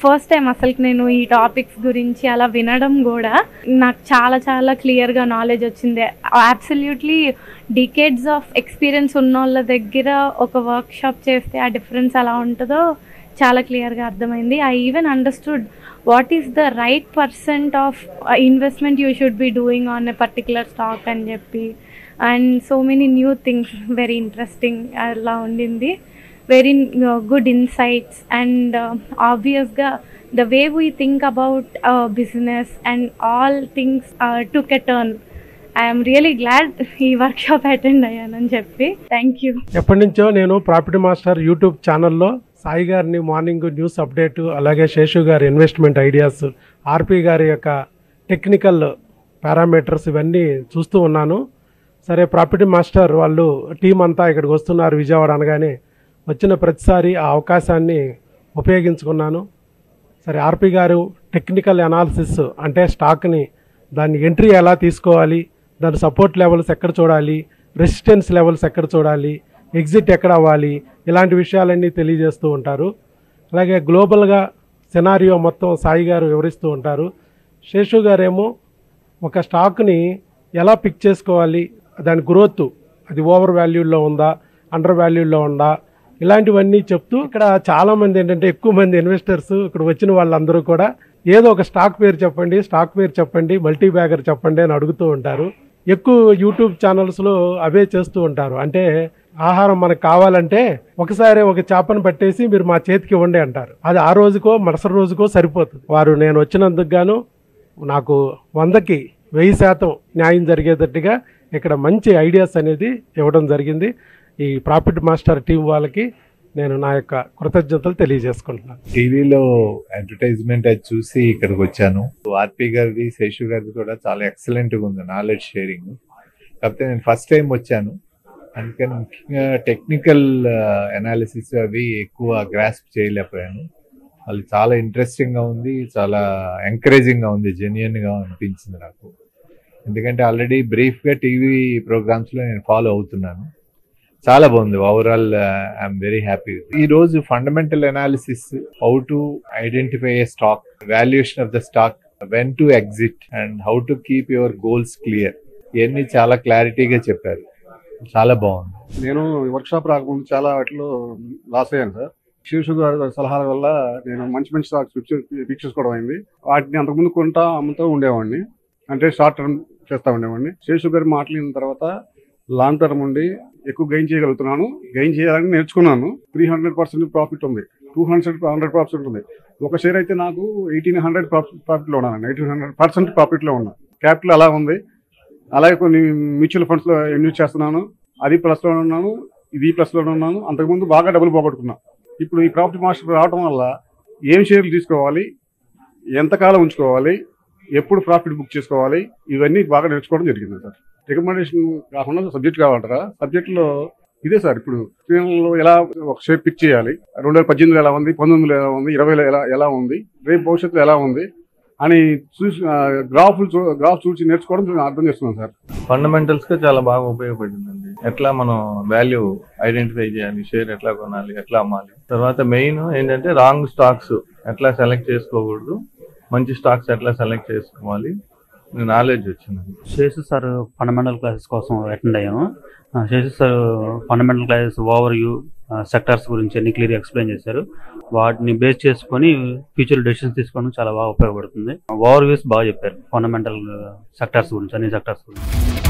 first time అసలు నేను ఈ టాపిక్స్ గురించి అలా వినడం కూడా నాకు చాలా చాలా క్లియర్గా నాలెడ్జ్ వచ్చింది అబ్సల్యూట్లీ డికేడ్స్ ఆఫ్ ఎక్స్పీరియన్స్ ఉన్న వాళ్ళ దగ్గర ఒక వర్క్ షాప్ చేస్తే ఆ డిఫరెన్స్ ఎలా ఉంటుందో చాలా క్లియర్గా అర్థమైంది I even understood what is the right percent of investment you should be doing on a particular stock అని చెప్పి and so many new things very interesting అలా ఉండింది వెరీ గుడ్ ఇన్సైట్స్ అండ్ ఆబ్వియస్గా the way we think about business and all things took a turn I'm really glad ఈ workshop attend అయ్యానని చెప్పి thank you ఎప్పటి నుంచో నేను ప్రాపర్టీ మాస్టర్ యూట్యూబ్ ఛానల్లో సాయి గారిని మార్నింగ్ న్యూస్ అప్డేట్ అలాగే శేషు గారి ఇన్వెస్ట్మెంట్ ఐడియాస్ ఆర్పి గారి యొక్క టెక్నికల్ పారామీటర్స్ ఇవన్నీ చూస్తూ ఉన్నాను సరే ప్రాపర్టీ మాస్టర్ వాళ్ళు టీం అంతా ఇక్కడికి వస్తున్నారు విజయవాడ అనగానే వచ్చిన ప్రతిసారి ఆ అవకాశాన్ని ఉపయోగించుకున్నాను సరే ఆర్పి గారు టెక్నికల్ అనాలిసిస్ అంటే స్టాక్ని దాన్ని ఎంట్రీ ఎలా తీసుకోవాలి దాని సపోర్ట్ లెవెల్స్ ఎక్కడ చూడాలి రెసిస్టెన్స్ లెవెల్స్ ఎక్కడ చూడాలి ఎగ్జిట్ ఎక్కడ అవ్వాలి ఇలాంటి విషయాలన్నీ తెలియజేస్తూ ఉంటారు అలాగే గ్లోబల్గా సినారియో మొత్తం సాయి గారు వివరిస్తూ ఉంటారు శేషు గారేమో ఒక స్టాక్ని ఎలా పిక్ చేసుకోవాలి దాని గ్రోత్ అది ఓవర్ వాల్యూలో ఉందా అండర్ వాల్యూలో ఉందా ఇలాంటివన్నీ చెప్తూ ఇక్కడ చాలామంది ఏంటంటే ఎక్కువ మంది ఇన్వెస్టర్స్ ఇక్కడ వచ్చిన వాళ్ళందరూ కూడా ఏదో ఒక స్టాక్ పేరు చెప్పండి స్టాక్ పేరు చెప్పండి మల్టీ బ్యాగర్ చెప్పండి అని అడుగుతూ ఉంటారు ఎక్కువ యూట్యూబ్ ఛానల్స్లో అవే చేస్తూ ఉంటారు అంటే ఆహారం మనకు కావాలంటే ఒకసారి ఒక చేపను పట్టేసి మీరు మా చేతికి ఇవ్వండి అంటారు అది ఆ రోజుకో మరుసటి రోజుకో సరిపోతుంది వారు నేను వచ్చినందుకు గాను నాకు వందకి వెయ్యి శాతం న్యాయం జరిగేటట్టుగా ఇక్కడ మంచి ఐడియాస్ అనేది ఇవ్వడం జరిగింది ఈ ప్రాఫిట్ మాస్టర్ టీం వాళ్ళకి నేను నా యొక్క కృతజ్ఞతలు తెలియజేసుకుంటున్నాను టీవీలో అడ్వర్టైజ్మెంట్ అది చూసి ఇక్కడికి వచ్చాను ఆర్పి గారిది శేషు గారిది కూడా చాలా ఎక్సలెంట్ గా ఉంది నాలెడ్జ్ షేరింగ్ కాకపోతే నేను ఫస్ట్ టైం వచ్చాను అందుకని ముఖ్యంగా టెక్నికల్ అనాలిసిస్ అవి ఎక్కువ గ్రాస్ప్ చేయలేకపోయాను వాళ్ళు చాలా ఇంట్రెస్టింగ్ గా ఉంది చాలా ఎంకరేజింగ్ గా ఉంది జెన్యున్ గా అనిపించింది నాకు ఎందుకంటే ఆల్రెడీ బ్రీఫ్ గా టీవీ ప్రోగ్రామ్స్ లో నేను ఫాలో అవుతున్నాను చాలా బాగుంది ఓవరాల్ ఐఎమ్ వెరీ హ్యాపీ ఈ రోజు fundamental analysis how to identify a stock valuation of the stock when to exit and how to keep your goals clear ఇవన్నీ చాలా క్లారిటీగా చెప్పారు చాలా బాగుంది నేను వర్క్ షాప్ రాకముందు చాలా వాటిలో లాస్ అయ్యాను సార్ శివశు గారి సలహాల వల్ల నేను మంచి మంచి స్టాక్స్ పిక్ చేసుకోవడం అయింది వాటిని అంతకుముందు కొంటా అమ్ముతూ ఉండేవాడిని అంటే షార్ట్ టర్మ్ చేస్తూ ఉండేవాడిని శేషు గారి మాటలు విన్న తర్వాత లాంగ్ టర్మ్ ఉండి ఎక్కువ గెయిన్ చేయగలుగుతున్నాను గెయిన్ చేయాలని నేర్చుకున్నాను త్రీ హండ్రెడ్ పర్సెంట్ ప్రాఫిట్ ఉంది టూ హండ్రెడ్ హండ్రెడ్ ప్రాఫిట్ ఉంది ఒక షేర్ అయితే నాకు ఎయిటీన్ హండ్రెడ్ ప్రాఫిట్లో ఉన్నాను ఎయిటీన్ హండ్రెడ్ పర్సెంట్ ప్రాఫిట్లో ఉన్నా క్యాపిటల్ అలా ఉంది అలాగే కొన్ని మ్యూచువల్ ఫండ్స్లో ఇన్వెస్ట్ చేస్తున్నాను అది ప్లస్లో ఉన్నాను ఇది ప్లస్లో ఉన్నాను అంతకుముందు బాగా డబ్బులు పోగొట్టుకున్నా ఇప్పుడు ఈ ప్రాఫిట్ మాస్టర్ రావడం వల్ల ఏం షేర్లు తీసుకోవాలి ఎంతకాలం ఉంచుకోవాలి ఎప్పుడు ప్రాఫిట్ బుక్ చేసుకోవాలి ఇవన్నీ బాగా నేర్చుకోవడం జరిగింది సార్ రికమెండేషన్ కాకుండా సబ్జెక్ట్ కావాలంటారా సబ్జెక్ట్లో ఇదే సార్ ఇప్పుడు స్క్రీన్లో ఎలా ఒక షేర్ పిక్ చేయాలి రెండు వేల పద్దెనిమిదిలో ఎలా ఉంది పంతొమ్మిదిలో ఎలా ఉంది ఇరవైలో ఎలా ఎలా ఉంది రేపు భవిష్యత్తులో ఎలా ఉంది అని చూసి గ్రాఫ్లు చూ గ్రాఫ్ చూసి నేర్చుకోవడం నేను అర్థం చేస్తున్నాను సార్ ఫండమెంటల్స్ గా చాలా బాగా ఉపయోగపడిందండి ఎట్లా మనం వాల్యూ ఐడెంటిఫై చేయాలి షేర్ ఎట్లా కొనాలి ఎట్లా అమ్మాలి తర్వాత మెయిన్ ఏంటంటే రాంగ్ స్టాక్స్ ఎట్లా సెలెక్ట్ చేసుకోకూడదు మంచి స్టాక్స్ ఎట్లా సెలెక్ట్ చేసుకోవాలి నాలెడ్జ్ వచ్చింది శేషు సార్ ఫండమెంటల్ క్లాసెస్ కోసం అటెండ్ అయ్యాను ఆ, Seshu sir fundamental classes overview sectors గురించి అన్ని క్లియర్ ఎక్స్ప్లెయిన్ చేశారు వాటిని బేస్ చేసుకొని ఫ్యూచర్ డెసిషన్స్ తీసుకోవడం చాలా బాగా ఉపయోగపడుతుంది ఓవర్ వ్యూస్ బాగా చెప్పారు ఫండమెంటల్ సెక్టార్స్ గురించి అన్ని సెక్టార్స్ గురించి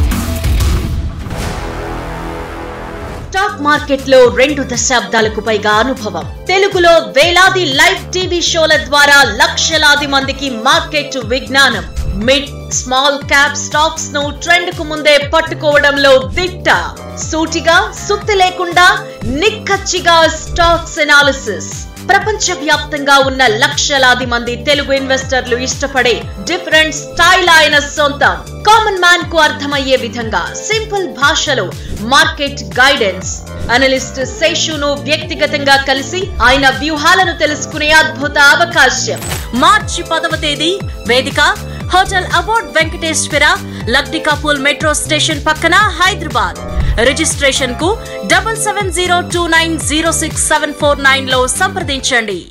స్టాక్ మార్కెట్ లో రెండు దశాబ్దాలకు పైగా అనుభవం తెలుగులో వేలాది లైవ్ టీవీ షోల ద్వారా లక్షలాది మందికి మార్కెట్ విజ్ఞానం మిడ్ స్మాల్ క్యాప్ స్టాక్స్ ను ట్రెండ్ కు ముందే పట్టుకోవడంలో దిట్ట సూటిగా సుత్తి లేకుండా నిక్కచ్చిగా స్టాక్స్ ఎనాలిసిస్ ప్రపంచ వ్యాప్తంగా ఉన్న లక్షలాది మంది తెలుగు ఇన్వెస్టర్లు ఇష్టపడే డిఫరెంట్ స్టైల్ ఆయన సొంతం కామన్ మ్యాన్ కు అర్థమయ్యే విధంగా సింపుల్ భాషలో మార్కెట్ గైడెన్స్ అనలిస్ట్ శేషును వ్యక్తిగతంగా కలిసి ఆయన వ్యూహాలను తెలుసుకునే అద్భుత అవకాశం మార్చి పదవ తేదీ వేదిక hotel award Venkateshwara Lakdikapul metro station పక్కన హైదరాబాద్ రిజిస్ట్రేషన్ కు double seven zero two nine zero six seven four nine లో సంప్రదించండి